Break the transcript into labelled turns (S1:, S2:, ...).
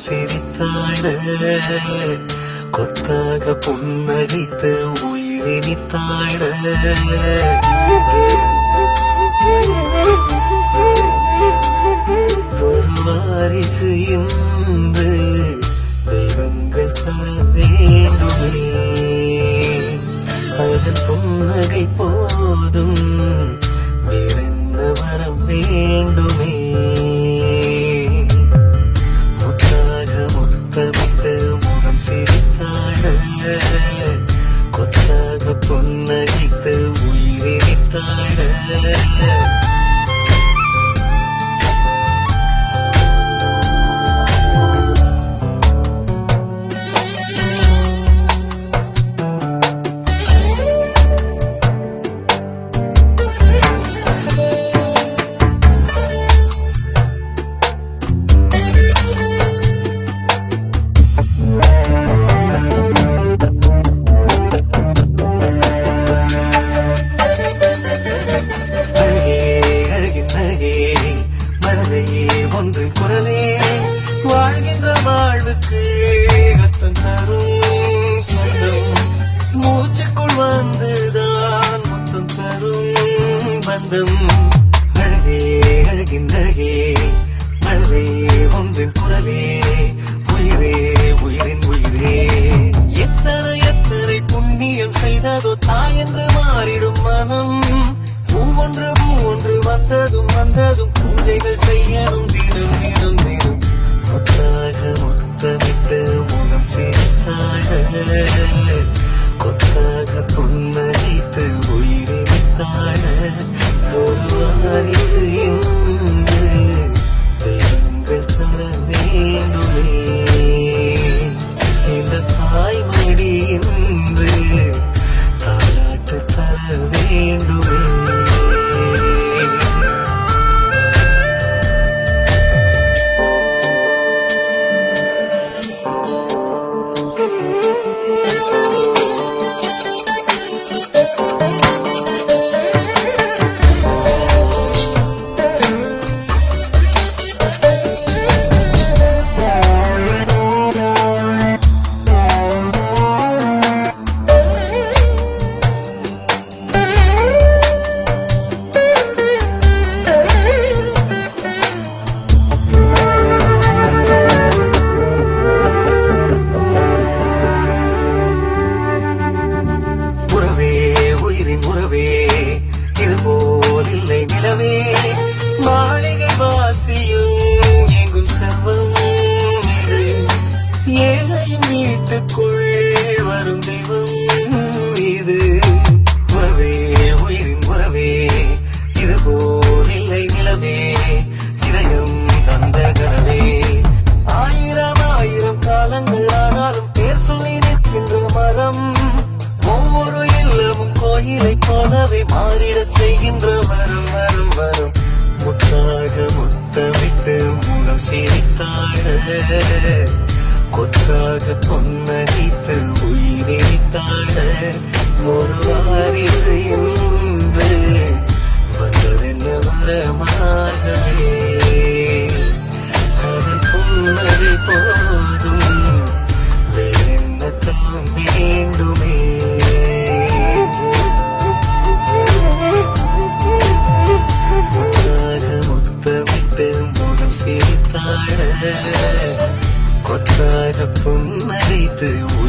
S1: சிரித்தாட கொத்தாக புன்னகைத்து உயிரினித்தாட ஒரு வாரிசு என்று தெய்வங்கள் தர வேண்டுமே அதன் புன்னகை போதும் வேறென்ன வர வேண்டுமே முத்தாக முத்தமிட்டு முகம் சிரித்தாட கொத்தாக புன்னகைத்து உயிரித்தாட அழகே அழகின் அழகே மனதையே ஒன்றின் குரலே வாழ்கின்ற வாழ்வுக்கு அர்த்தம் தரும் சொந்தம் மூச்சுக்குள் வந்துதான் மொத்தம் தரும் பந்தம் அழகே அழகின் அழகே மனதையே ஒன்றின் குரலே உயிரே உயிரின் உயிரே எத்தனை எத்தனை புண்ணியம் செய்ததோ தாய் என்று மாறிடும் மனம் ஒவ்வொன்று ஒன்று வந்ததும் வந்ததும் பூஜைகள் செய்யணும் தினம் தினம் தினம் முத்தாக முத்தமிட்டு முகம் சிரித்தாட கொத்தாக புன்னகைத்து உயிரித்தாட ஒரு வாரிசு என்று தெய்வங்கள் தர வேண்டுமே இந்த தாய்மடி என்று தாலாட்டு தர வேண்டுமே உறவே உயிரின் உறவே இது போல் இல்லை நிலவே மாளிகை வாசியும் எங்கும் செல்வம் இது ஏழையின் வீட்டுக்குள் வரும் தெய்வம் இது உறவே உயிரின் உறவே இது போல் இல்லை நிலவே இதயம் தந்த கனவே ஆயிரம் ஆயிரம் காலங்கள் ஆனாலும் பேர் சொல்லி நிற்கின்ற மரம் ஒவ்வொரு இல்லமும் கோயிலை போலவே மாறிட செய்கின்ற வரும் வரும் வரும் முத்தாக முத்தமிட்டு முகம் சிரித்தாட கொத்தாக பொன்னடித்து உயிரித்தாட ஒரு வாரிசு என்று வந்ததென்ன வரமாகவே அதன் புன்னகை போதும் வேறென்ன தான் வேண்டுமே முத்தாக முத்தமிட்டு முகம் சிரித்தாட கொத்தாக புன்னகைத்து